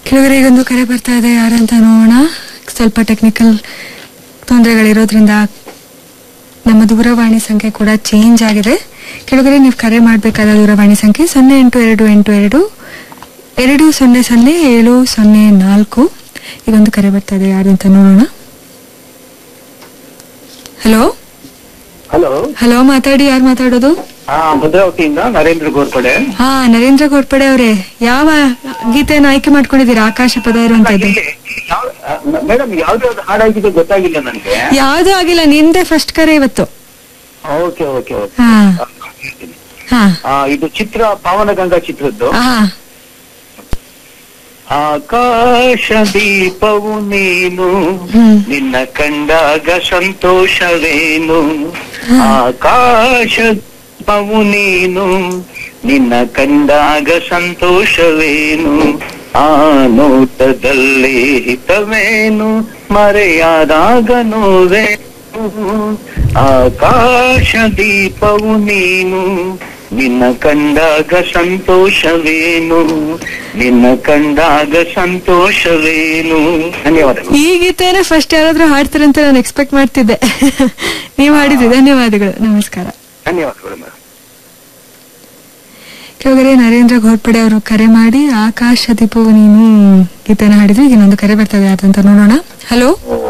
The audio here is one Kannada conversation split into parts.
ಕೆಲವರಿಗೆ ಈಗೊಂದು ಕರೆ ಬರ್ತಾ ಇದೆ ಯಾರಂತ ನೋಡೋಣ ಸ್ವಲ್ಪ ಟೆಕ್ನಿಕಲ್ ತೊಂದರೆಗಳಿರೋದ್ರಿಂದ ನಮ್ಮ ದೂರವಾಣಿ ಸಂಖ್ಯೆ ಕೂಡ ಚೇಂಜ್ ಆಗಿದೆ ಕೆಳಗಡೆ ನೀವು ಕರೆ ಮಾಡಬೇಕಾದ ದೂರವಾಣಿ ಸಂಖ್ಯೆ ಸೊನ್ನೆ ಎಂಟು ಎರಡು ಎಂಟು ಎರಡು ಎರಡು ಸೊನ್ನೆ ಸೊನ್ನೆ ಏಳು ಸೊನ್ನೆ ನಾಲ್ಕು ಈಗೊಂದು ಕರೆ ಬರ್ತಾ ಇದೆ ಯಾರಂತ ನೋಡೋಣ ಹಲೋ ಹಲೋ ಹಲೋ ಮಾತಾಡಿ ಯಾರು ಮಾತಾಡೋದು ಹಾ ಭದ್ರಾವತಿಯಿಂದ ನರೇಂದ್ರ ಗೋರ್ಪಡೆ ಹಾ ನರೇಂದ್ರ ಘೋರ್ಪಡೆ ಅವರೇ ಯಾವ ಗೀತೆಯನ್ನು ಆಯ್ಕೆ ಮಾಡ್ಕೊಂಡಿದ್ದೀರಾ ಆಕಾಶ ಪದ ಇರುವಂತದ್ದು ಮೇಡಮ್ ಯಾವ್ದು ಯಾವ್ದು ಹಾಡಾಗಿದೆ ಗೊತ್ತಾಗಿಲ್ಲ ನನಗೆ ಯಾವ್ದು ಆಗಿಲ್ಲ ನಿಂದೆ ಫಸ್ಟ್ ಕರೆ ಇವತ್ತು ಓಕೆ ಓಕೆ ಓಕೆ ಹಾ ಹಾ ಆ, ಇದು ಚಿತ್ರ ಪಾವನಗಂಗಾ ಚಿತ್ರದ್ದು ಹಾ ಆಕಾಶ ದೀಪವು ನೀನು ಹ್ಮ್. ನಿನ್ನ ಕಂಡಾಗ ಸಂತೋಷವೇನು ಆಕಾಶ ದೀಪವು ನೀನು ನಿನ್ನ ಕಂಡಾಗ ಸಂತೋಷವೇನು ಆ ನೋಟದಲ್ಲಿ ಹಿತವೇನು ಮರೆಯಾದಾಗ ನೋವೇನು ಆಕಾಶ ದೀಪವು ನೀನು ನಿನ್ನ ಕಂಡಾಗ ಸಂತೋಷವೇನು ನಿನ್ನ ಕಂಡಾಗ ಸಂತೋಷವೇನು ಧನ್ಯವಾದಗಳು ಈ ಗೀತೆನ ಫಸ್ಟ್ ಯಾರಾದ್ರೂ ಹಾಡ್ತಾರಂತ ನಾನು ಎಕ್ಸ್ಪೆಕ್ಟ್ ಮಾಡ್ತಿದ್ದೆ ನೀವು ಹಾಡಿದ್ರಿ ಧನ್ಯವಾದಗಳು ನಮಸ್ಕಾರ ಧನ್ಯವಾದಗಳು ಮೇಡಮ್ ಕೆಳಗಡೆ ನರೇಂದ್ರ ಘೋರ್ಪಡೆ ಅವರು ಕರೆ ಮಾಡಿ ಆಕಾಶ ದೀಪವು ನೀನು ಗೀತೆನ ಹಾಡಿದ್ರು ಈಗ ಇನ್ನೊಂದು ಕರೆ ಬರ್ತದೆ ಅಂತ ನೋಡೋಣ ಹಲೋ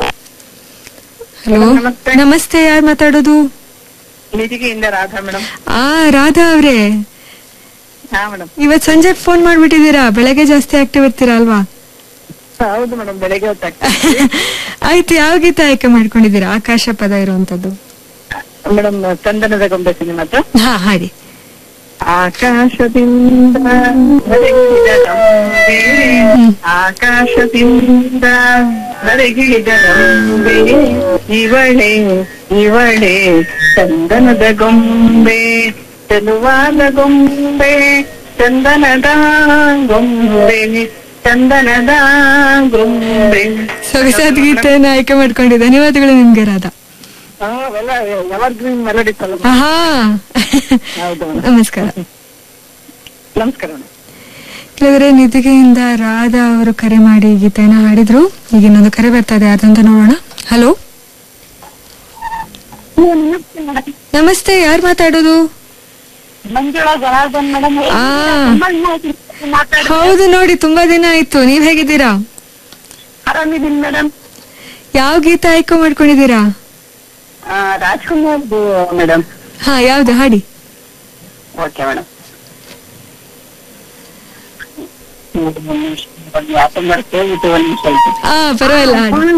ಹಲೋ ನಮಸ್ತೆ. ನಮಸ್ತೆ ಯಾರು ಮಾತಾಡೋದು ನಿಧಿಗೆಯಿಂದ ರಾಧಾ ಮೇಡಮ್ ಆ ರಾಧಾ ಅವ್ರೆ ಹಾ ಮೇಡಮ್ ಇವತ್ ಸಂಜೆ ಫೋನ್ ಮಾಡ್ಬಿಟ್ಟಿದ್ದೀರಾ ಬೆಳಗ್ಗೆ ಜಾಸ್ತಿ ಆಕ್ಟಿವ್ ಇರ್ತೀರಾ ಅಲ್ವಾ ಹೌದು ಮೇಡಮ್ ಬೆಳಗ್ಗೆ ಹೊತ್ತಾಗ್ತದೆ ಆಯ್ತು ಯಾವ ಗೀತೆ ಆಯ್ಕೆ ಮಾಡ್ಕೊಂಡಿದ್ದೀರಾ ಆಕಾಶ ಪದ ಇರುವಂತದ್ದು ಮೇಡಮ್ ಚಂದನದ ಗೊಂಬೆ ಸಿನಿಮಾ ಹತ್ರ ಹಾ ಹಾಡಿ ಆಕಾಶದಿಂದ ಬೆಳಗಿದ ಗೊಂಬೆ ಆಕಾಶದಿಂದ ಬೆಳಗಿದ ಗೊಂಬೆ ಇವಳೆ ಇವಳೆ ಚಂದನದ ಗೊಂಬೆ ಚೆಲುವಾದ ಗೊಂಬೆ ಚಂದನದ ಗೊಂಬೆ ಚಂದನದ ಗೊಂಬೆ ಸೊಗಸಾದ ಗೀತೆಯನ್ನ ಆಯ್ಕೆ ಮಾಡ್ಕೊಂಡಿದ್ದೆ ಧನ್ಯವಾದಗಳು ನಿಮ್ಗೆ ರಾಧಾ ಹಾ, ಅವೆಲ್ಲ ಎವರ್ಗ್ರೀನ್ ಮೆಲಡಿಸ್ ಅಲ್ಲ ಆಹಾ ಹೌದು ನಮಸ್ಕಾರ ನಮಸ್ಕಾರ ಮೇಡಮ್ ಕೆಲವರೆ ನಿಧಿಗೆಯಿಂದ ರಾಧಾ ಅವರು ಕರೆ ಮಾಡಿ ಗೀತೆಯನ್ನ ಹಾಡಿದ್ರು ಈಗ ಇನ್ನೊಂದು ಕರೆ ಬರ್ತಾ ಇದೆ ಯಾರ್ದಂತ ನೋಡೋಣ ಹಲೋ ನಮಸ್ತೆ ಯಾರು ಮಾತಾಡೋದು ಮಂಜುಳಾ ಜನಾರ್ದನ್ ಮೇಡಮ್ ಆ. ಮಾತಾಡ ಹೌದು ನೋಡಿ ತುಂಬಾ ದಿನ ಆಯ್ತು ನೀವ್ ಹೇಗಿದ್ದೀರಾ ಆರಾಮಿದ್ದೀನಿ ಮೇಡಮ್ ಯಾವ ಗೀತೆ ಆಯ್ಕೆ ಮಾಡ್ಕೊಂಡಿದ್ದೀರಾ ರಾಜ್ಕುಮಾರ್ ಮೇಡಮ್ ಹಾ ಯಾವ್ದು ಹಾಡಿ ಓಕೆ ಮೇಡಮ್ ಯಾಕೆ ಬರ್ತೇ ಇದು ಒಂದು ನಿಮಿಷ ಆಯ್ತು ಆ ಪರವಾಗಿಲ್ಲ ಹಾಡಿ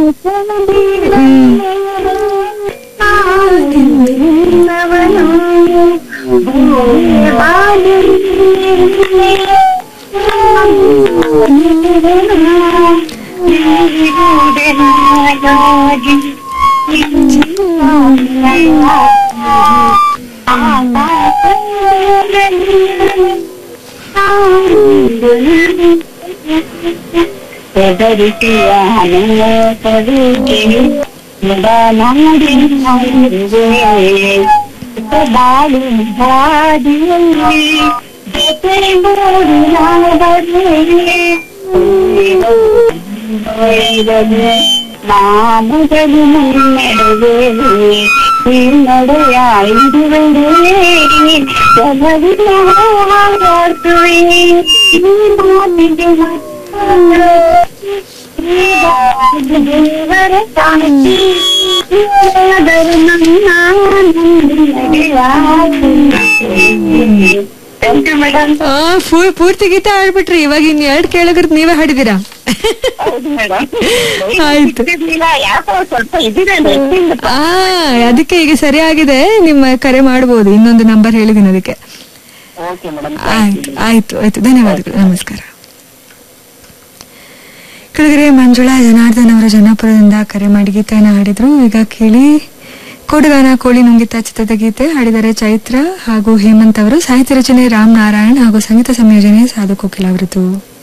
ಬಾಳು ಹಾದಿಯಲ್ಲಿ ಜೊತೆ ಮೂರು ನಾಮಗಳು ಮುನ್ನಡೆವೆ ಈ ನಡೆಯ ಇರುವೆ ಜಗವಿನ ಹಾರಾಡುವೆ ಈ ಮಾತಿಗೆ ದೇವರ ಶಾಂತಿ ದೇವರು ನನ್ನ ಥ್ಯಾಂಕ್ ಯು ಮೇಡಮ್ ಆ ಫು- ಪೂರ್ತಿ ಗೀತೆ ಹಾಡ್ಬಿಟ್ರಿ ಇವಾಗ ಇನ್ ಎರಡ್ ಕೇಳಗದ್ ನೀವೇ ಹಾಡಿದೀರಾ ಹೌದು ಮೇಡಮ್ ಆಯ್ತು. ಯಾಕೋ ಸ್ವಲ್ಪ ಇದಿದೆ ನೆಟ್ಟಿಂದ ಆ ಅದಕ್ಕೆ ಈಗ ಸರಿಯಾಗಿದೆ ನಿಮ್ಮ ಕರೆ ಮಾಡಬಹುದು ಇನ್ನೊಂದು ನಂಬರ್ ಹೇಳಿದೀನಿ ಅದಕ್ಕೆ ಓಕೆ ಮೇಡಮ್ ಆಯ್ತು ಆಯ್ತು ಆಯ್ತು ಧನ್ಯವಾದಗಳು ನಮಸ್ಕಾರ ಕೆಳಗಡೆ ಮಂಜುಳಾ ಜನಾರ್ದನ್ ಅವರ ಜನಪುರದಿಂದ ಕರೆ ಮಾಡಿ ಗೀತೆಯನ್ನು ಹಾಡಿದ್ರು ಈಗ ಕೇಳಿ ಕೋಟಗಾನ ಕೋಳಿ ನುಂಗಿತ ಚಿತ್ರದ ಗೀತೆ ಹಾಡಿದರೆ ಚೈತ್ರ ಹಾಗೂ ಹೇಮಂತ್ ಅವರು ಸಾಹಿತ್ಯ ರಚನೆ ರಾಮ್ ನಾರಾಯಣ್ ಹಾಗೂ ಸಂಗೀತ ಸಂಯೋಜನೆ ಸಾಧು ಕೋಕಿಲ ಅವರದ್ದು